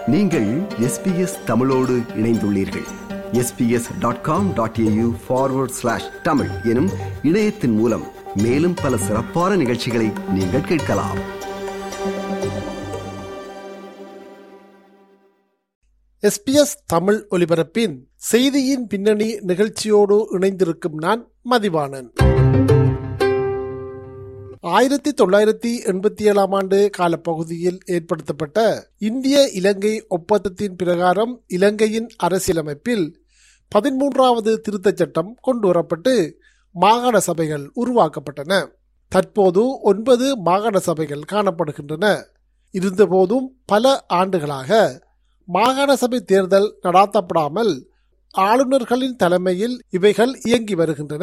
நீங்கள் எஸ்பிஎஸ் தமிழோடு இணைந்துள்ளீர்கள் SBS dot com dot AU forward slash Tamil எனும் இணையத்தின் மூலம் மேலும் பல சிறப்பான நிகழ்ச்சிகளை நீங்கள் கேட்கலாம் எஸ்பிஎஸ் தமிழ் ஒலிபரப்பின் செய்தியின் பின்னணி நிகழ்ச்சியோடு இணைந்திருக்கும் நான் மதிவாணன் ஆயிரத்தி தொள்ளாயிரத்தி எண்பத்தி ஏழாம் ஆண்டு காலப்பகுதியில் ஏற்படுத்தப்பட்ட இந்திய இலங்கை ஒப்பந்தத்தின் பிரகாரம் இலங்கையின் அரசியலமைப்பில் பதிமூன்றாவது திருத்தச் சட்டம் கொண்டுவரப்பட்டு மாகாண சபைகள் உருவாக்கப்பட்டன தற்போது ஒன்பது மாகாண சபைகள் காணப்படுகின்றன இருந்தபோதும் பல ஆண்டுகளாக மாகாண சபை தேர்தல் நடாத்தப்படாமல் ஆளுநர்களின் தலைமையில் இவைகள் இயங்கி வருகின்றன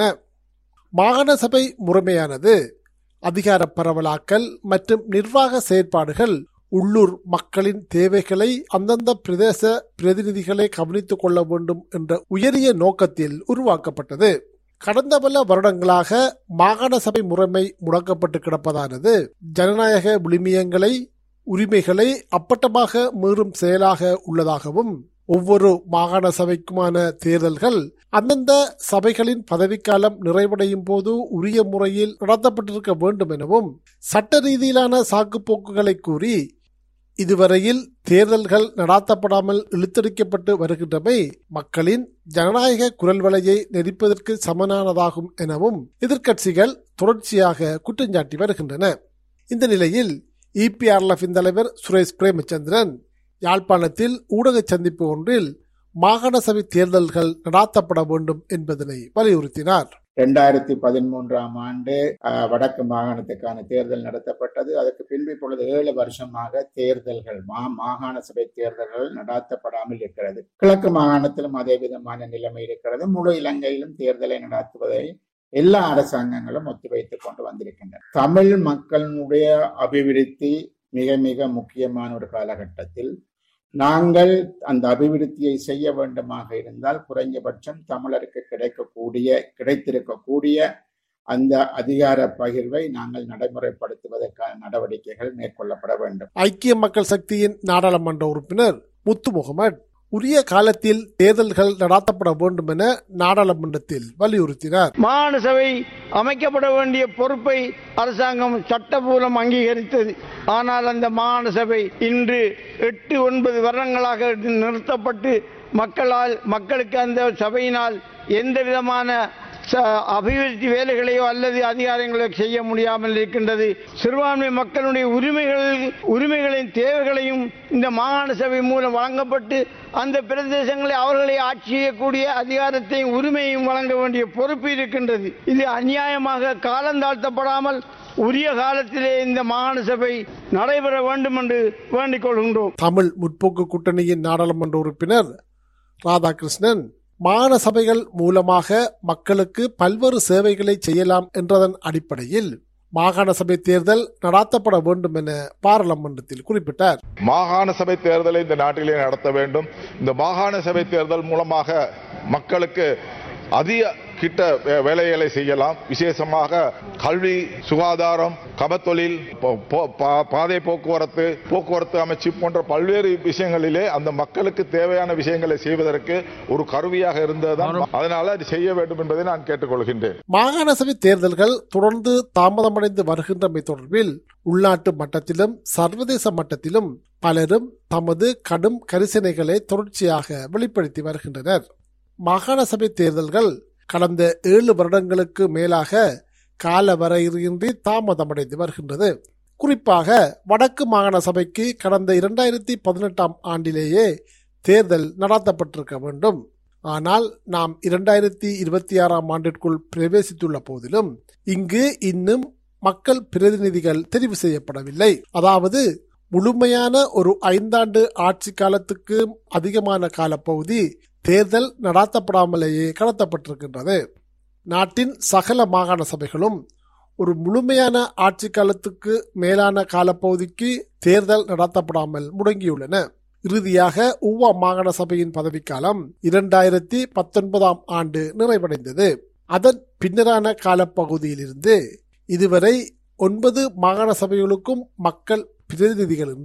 மாகாண சபை முறைமையானது அதிகார பரவலாக்கல் மற்றும் நிர்வாக செயற்பாடுகள் உள்ளூர் மக்களின் தேவைகளை அந்தந்த பிரதேச பிரதிநிதிகளை கவனித்துக் கொள்ள வேண்டும் என்ற உயரிய நோக்கத்தில் உருவாக்கப்பட்டது கடந்த பல வருடங்களாக மாகாண சபை முறைமை முடக்கப்பட்டு கிடப்பதானது ஜனநாயக விளிமியங்களை உரிமைகளை அப்பட்டமாக மீறும் செயலாக உள்ளதாகவும் ஒவ்வொரு மாகாண சபைக்குமான தேர்தல்கள் அந்தந்த சபைகளின் பதவிக்காலம் நிறைவடையும் போது உரிய முறையில் நடத்தப்பட்டிருக்க வேண்டும் எனவும் சட்ட ரீதியிலான சாக்குப்போக்குகளை கூறி இதுவரையில் தேர்தல்கள் நடாத்தப்படாமல் இழுத்தடிக்கப்பட்டு வருகின்றமை மக்களின் ஜனநாயக குரல் வலையை நெரிப்பதற்கு சமனானதாகும் எனவும் எதிர்க்கட்சிகள் தொடர்ச்சியாக குற்றஞ்சாட்டி வருகின்றன இந்த நிலையில் இபிஆர்எஃபின் தலைவர் சுரேஷ் பிரேமச்சந்திரன் யாழ்ப்பாணத்தில் ஊடக சந்திப்பு ஒன்றில் மாகாண சபை தேர்தல்கள் நடாத்தப்பட வேண்டும் என்பதனை வலியுறுத்தினார் இரண்டாயிரத்தி பதிமூன்றாம் ஆண்டு அஹ், வடக்கு மாகாணத்துக்கான தேர்தல் நடத்தப்பட்டது அதற்கு பின்பு இப்பொழுது ஏழு வருஷமாக தேர்தல்கள் மா மாகாண சபை தேர்தல்கள் நடாத்தப்படாமல் இருக்கிறது கிழக்கு மாகாணத்திலும் அதே விதமான நிலைமை இருக்கிறது முழு இலங்கையிலும் தேர்தலை நடத்துவதை எல்லா அரசாங்கங்களும் ஒத்திவைத்துக் கொண்டு வந்திருக்கின்றன தமிழ் மக்களுடைய அபிவிருத்தி மிக மிக முக்கியமான ஒரு காலகட்டத்தில் நாங்கள் அந்த அபிவிருத்தியை செய்ய வேண்டுமாக இருந்தால் குறைஞ்சபட்சம் தமிழருக்கு கிடைக்கக்கூடிய கிடைத்திருக்கக்கூடிய அந்த அதிகார பகிர்வை நாங்கள் நடைமுறைப்படுத்துவதற்கான நடவடிக்கைகள் மேற்கொள்ளப்பட வேண்டும் ஐக்கிய மக்கள் சக்தியின் நாடாளுமன்ற உறுப்பினர் முத்து முகமது உரிய காலத்தில் தேர்தல்கள் நடாத்தப்பட வேண்டும் என நாடாளுமன்றத்தில் வலியுறுத்தினார் மாகாண சபை அமைக்கப்பட வேண்டிய பொறுப்பை அரசாங்கம் சட்டபூர்வம் அங்கீகரித்தது ஆனால் அந்த மாகாண சபை இன்று எட்டு ஒன்பது வருடங்களாக நிறுத்தப்பட்டு மக்களால் மக்களுக்கு அந்த சபையினால் எந்த விதமான ச- அபிவிருத்தி வேலைகளையோ அல்லது அதிகாரங்களையோ செய்ய முடியாமல் இருக்கின்றது சிறுபான்மை மக்களுடைய உரிமைகள் உரிமைகளின் தேவைகளையும் இந்த மாகாண சபை மூலம் வழங்கப்பட்டு அந்த பிரதேசங்களை அவர்களை ஆட்சி செய்யக்கூடிய அதிகாரத்தையும் உரிமையும் வழங்க வேண்டிய பொறுப்பு இருக்கின்றது இது அநியாயமாக காலந்தாழ்த்தப்படாமல் உரிய காலத்திலே இந்த மாகாண சபை நடைபெற வேண்டும் என்று வேண்டிக் கொள்கின்றோம் தமிழ் முற்போக்கு கூட்டணியின் நாடாளுமன்ற உறுப்பினர் ராதாகிருஷ்ணன் மாகாண சபைகள் மூலமாக மக்களுக்கு பல்வேறு சேவைகளை செய்யலாம் என்றதன் அடிப்படையில் மாகாண சபை தேர்தல் நடாத்தப்பட வேண்டும் என பாராளுமன்றத்தில் குறிப்பிட்டார் மாகாண சபை தேர்தலை இந்த நாட்டிலே நடத்த வேண்டும் இந்த மாகாண சபை தேர்தல் மூலமாக மக்களுக்கு அதிக கிட்ட வே- வேலைகளை செய்யலாம் விசேஷமாக கல்வி சுகாதாரம் கபத்தொழில் போ- போ- பா- பாதை போக்குவரத்து போக்குவரத்து அமைச்சு போன்ற பல்வேறு விஷயங்களிலே அந்த மக்களுக்கு தேவையான விஷயங்களை செய்வதற்கு ஒரு கருவியாக இருந்ததுதான் அதனால அது செய்ய வேண்டும் என்பதை நான் கேட்டுக்கொள்கின்றேன் மாகாண சபை தேர்தல்கள் தொடர்ந்து தாமதமடைந்து வருகின்றமை தொடர்பில் உள்நாட்டு மட்டத்திலும் சர்வதேச மட்டத்திலும் பலரும் தமது கடும் கரிசனைகளை தொடர்ச்சியாக வெளிப்படுத்தி வருகின்றனர் மாகாண சபை தேர்தல்கள் கடந்த ஏழு வருடங்களுக்கு மேலாக கால வரையின்றி தாமதமடைந்து வருகின்றது குறிப்பாக வடக்கு மாகாண சபைக்கு கடந்த இரண்டாயிரத்தி பதினெட்டாம் ஆண்டிலேயே தேர்தல் நடத்தப்பட்டிருக்க வேண்டும் ஆனால் நாம் இரண்டாயிரத்தி இருபத்தி ஆறாம் ஆண்டிற்குள் பிரவேசித்துள்ள போதிலும் இங்கு இன்னும் மக்கள் பிரதிநிதிகள் தெரிவு செய்யப்படவில்லை அதாவது முழுமையான ஒரு ஐந்தாண்டு ஆட்சி காலத்துக்கு அதிகமான காலப்பகுதி தேர்தல் நடாத்தப்படாமலேயே கடத்தப்பட்டிருக்கின்றது நாட்டின் சகல மாகாண சபைகளும் ஒரு முழுமையான ஆட்சி காலத்துக்கு மேலான காலப்பகுதிக்கு தேர்தல் நடத்தப்படாமல் முடங்கியுள்ளன இறுதியாக ஊவா மாகாண சபையின் பதவிக்காலம் இரண்டாயிரத்தி பத்தொன்பதாம் ஆண்டு நிறைவடைந்தது அதன் பின்னரான காலப்பகுதியிலிருந்து இதுவரை ஒன்பது மாகாண சபைகளுக்கும் மக்கள் பிரதிநிதிகளின்றி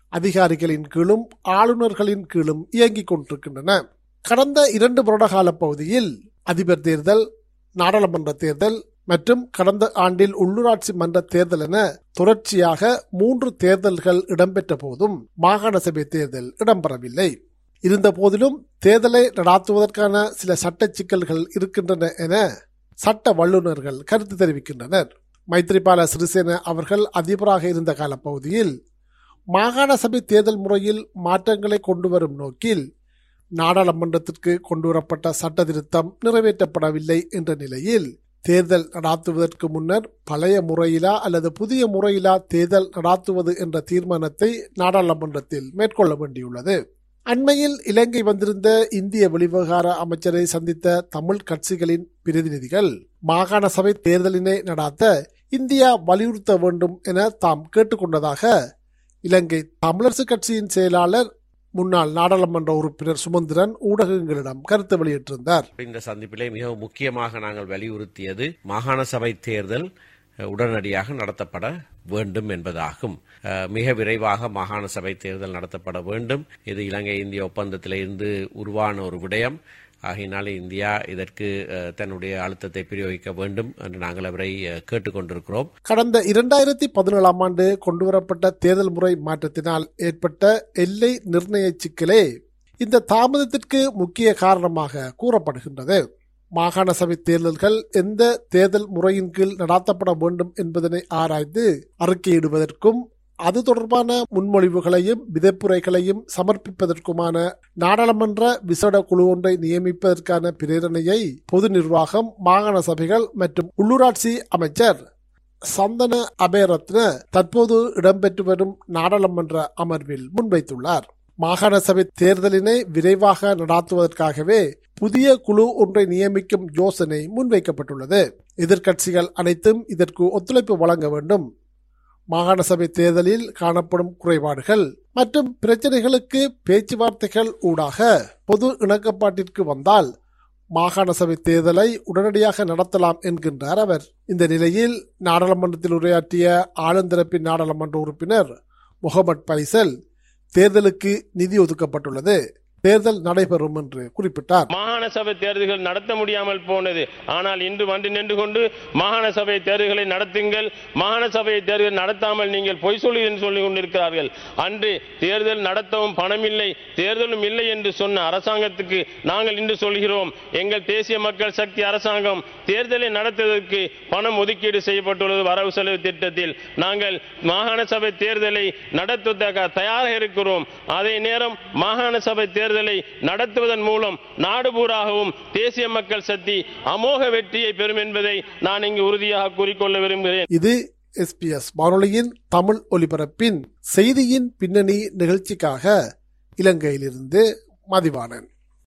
அதிகாரிகளின் கீழும் ஆளுநர்களின் கீழும் இயங்கிக் கொண்டிருக்கின்றன கடந்த இரண்டு வருடகால பகுதியில் அதிபர் தேர்தல் நாடாளுமன்ற தேர்தல் மற்றும் கடந்த ஆண்டில் உள்ளூராட்சி மன்ற தேர்தல் என தொடர்ச்சியாக மூன்று தேர்தல்கள் இடம்பெற்ற போதும் மாகாண சபை தேர்தல் இடம்பெறவில்லை இருந்த போதிலும் தேர்தலை நடாத்துவதற்கான சில சட்ட சிக்கல்கள் இருக்கின்றன என சட்ட வல்லுநர்கள் கருத்து தெரிவிக்கின்றனர் மைத்ரிபால சிறிசேன அவர்கள் அதிபராக இருந்த காலப்பகுதியில் மாகாண சபை தேர்தல் முறையில் மாற்றங்களை கொண்டு வரும் நோக்கில் நாடாளுமன்றத்திற்கு கொண்டுவரப்பட்ட சட்ட திருத்தம் நிறைவேற்றப்படவில்லை என்ற நிலையில் தேர்தல் நடாத்துவதற்கு முன்னர் பழைய முறையிலா அல்லது புதிய முறையிலா தேர்தல் நடாத்துவது என்ற தீர்மானத்தை நாடாளுமன்றத்தில் மேற்கொள்ள வேண்டியுள்ளது அண்மையில் இலங்கை வந்திருந்த இந்திய வெளிவிவகார அமைச்சரை சந்தித்த தமிழ் கட்சிகளின் பிரதிநிதிகள் மாகாண சபை தேர்தலினை நடாத்த இந்தியா வலியுறுத்த வேண்டும் என தாம் கேட்டுக்கொண்டதாக இலங்கை தமிழரசு கட்சியின் செயலாளர் முன்னாள் நாடாளுமன்ற உறுப்பினர் சுமந்திரன் ஊடகங்களிடம் கருத்து வெளியிட்டிருந்தார் இந்த சந்திப்பிலே மிகவும் முக்கியமாக நாங்கள் வலியுறுத்தியது மாகாண சபை தேர்தல் அஹ், உடனடியாக நடத்தப்பட வேண்டும் என்பதாகும் அஹ், மிக விரைவாக மாகாண சபை தேர்தல் நடத்தப்பட வேண்டும் இது இலங்கை இந்திய ஒப்பந்தத்திலிருந்து உருவான ஒரு விடயம் ஆகையினாலே இந்தியா இதற்கு அஹ், தன்னுடைய அழுத்தத்தை பிரயோகிக்க வேண்டும் என்று நாங்கள் அவரை அஹ், கேட்டுக்கொண்டிருக்கிறோம் கடந்த இரண்டாயிரத்தி பதினேழாம் ஆண்டு கொண்டுவரப்பட்ட தேர்தல் முறை மாற்றத்தினால் ஏற்பட்ட எல்லை நிர்ணய சிக்கலே இந்த தாமதத்திற்கு முக்கிய காரணமாக கூறப்படுகின்றது மாகாண சபை தேர்தல்கள் எந்த தேர்தல் முறையின் கீழ் நடாத்தப்பட வேண்டும் என்பதனை ஆராய்ந்து அறிக்கையிடுவதற்கும் அது தொடர்பான முன்மொழிவுகளையும் விதைப்புரைகளையும் சமர்ப்பிப்பதற்குமான நாடாளுமன்ற விசேட குழு ஒன்றை நியமிப்பதற்கான பிரேரணையை பொது நிர்வாகம் மாகாண சபைகள் மற்றும் உள்ளூராட்சி அமைச்சர் சந்தன அபேரத்ன தற்போது இடம்பெற்று வரும் நாடாளுமன்ற அமர்வில் முன்வைத்துள்ளார் மாகாண சபை தேர்தலினை விரைவாக நடாத்துவதற்காகவே புதிய குழு ஒன்றை நியமிக்கும் யோசனை முன்வைக்கப்பட்டுள்ளது எதிர்க்கட்சிகள் அனைத்தும் இதற்கு ஒத்துழைப்பு வழங்க வேண்டும் மாகாண சபை தேர்தலில் காணப்படும் குறைபாடுகள் மற்றும் பிரச்சனைகளுக்கு பேச்சுவார்த்தைகள் ஊடாக பொது இணக்கப்பாட்டிற்கு வந்தால் மாகாண சபை தேர்தலை உடனடியாக நடத்தலாம் என்கின்றார் அவர் இந்த நிலையில் நாடாளுமன்றத்தில் உரையாற்றிய ஆளுந்தரப்பின் நாடாளுமன்ற உறுப்பினர் முகமது பைசல் தேர்தலுக்கு நிதி ஒதுக்கப்பட்டுள்ளது தேர்தல் நடைபெறும் என்று குறிப்பிட்டார் மாகாண சபை தேர்தல்கள் நடத்த முடியாமல் போனது ஆனால் இன்று வந்து நின்று கொண்டு மாகாண சபை தேர்தல்களை நடத்துங்கள் மாகாண சபை தேர்தல் நடத்தாமல் நீங்கள் பொய் சொல்லி என்று சொல்லிக் கொண்டிருக்கிறார்கள் அன்று தேர்தல் நடத்தவும் பணமில்லை தேர்தலும் இல்லை என்று சொன்ன அரசாங்கத்துக்கு நாங்கள் இன்று சொல்கிறோம் எங்கள் தேசிய மக்கள் சக்தி அரசாங்கம் தேர்தலை நடத்துவதற்கு பணம் ஒதுக்கீடு செய்யப்பட்டுள்ளது வரவு செலவு திட்டத்தில் நாங்கள் மாகாண சபை தேர்தலை நடத்துவதற்காக தயாராக இருக்கிறோம் அதே நேரம் மாகாண சபை தேர்தலை நடத்துவதன் மூலம் நாடு பூராகவும் தேசிய மக்கள் சக்தி அமோக வெற்றியை பெறும் என்பதை நான் இங்கு உறுதியாக கூறிக்கொள்ள விரும்புகிறேன் இது எஸ்பிஎஸ் வானொலியின் தமிழ் ஒலிபரப்பின் செய்தியின் பின்னணி நிகழ்ச்சிக்காக இலங்கையிலிருந்து மதிவாணன்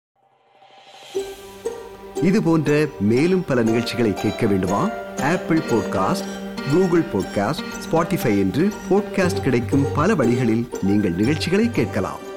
இது போன்ற மேலும் பல நிகழ்ச்சிகளை கேட்க வேண்டுமா Apple podcast Google podcast Spotify என்று பாட்காஸ்ட் கிடைக்கும் பல வழிகளில் நீங்கள் நிகழ்ச்சிகளை கேட்கலாம்